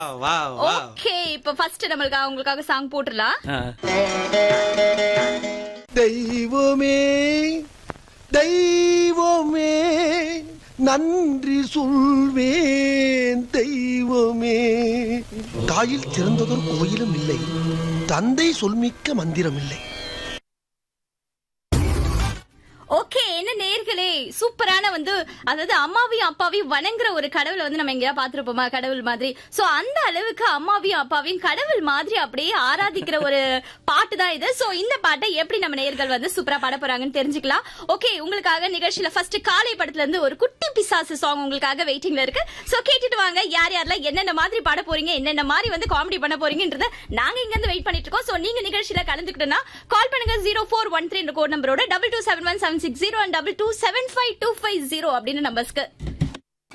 வா வா ஓகே இப்ப ஃபர்ஸ்ட் நம்மளுக்கு உங்களுக்காக சாங் போட்டுடலாம் தெய்வமே தெய்வமே நன்றி சொல்வேன் தெய்வமே தாயில் சிறந்ததொரு கோயிலும் இல்லை தந்தை சொல்மிக்க மந்திரம் இல்லை ஓகே என்ன நேர்களே சூப்பரான வந்து அதாவது அம்மாவையும் அப்பாவையும் வணங்குற ஒரு கடவுளை வந்து நம்ம எங்கேயா பாத்திருப்போமா கடவுள் மாதிரி சோ அந்த அளவுக்கு அம்மாவையும் அப்பாவையும் கடவுள் மாதிரி அப்படியே ஆராதிக்கிற ஒரு பாட்டு தான் இது சோ இந்த பாட்டை எப்படி நம்ம நேர்கள் வந்து சூப்பரா பாட போறாங்கன்னு தெரிஞ்சுக்கலாம் ஓகே உங்களுக்காக நிகழ்ச்சியில ஃபர்ஸ்ட் காலை படத்துல இருந்து ஒரு குட்டி பிசாசு சாங் உங்களுக்காக வெயிட்டிங்ல இருக்கு சோ கேட்டுட்டு வாங்க யார் யாரெல்லாம் என்னென்ன மாதிரி பாட போறீங்க என்னென்ன மாதிரி வந்து காமெடி பண்ண போறீங்கன்றத நாங்க இங்க இருந்து வெயிட் பண்ணிட்டு இருக்கோம் சோ நீங்க நிகழ்ச்சியில கலந்துக்கிட்டோம்னா கால் பண்ணுங்க zero four one three code நம்பரோட double two seven one seven six zero and double two seven five two five zero அப்படின்னு நம்பர்ஸ்க்கு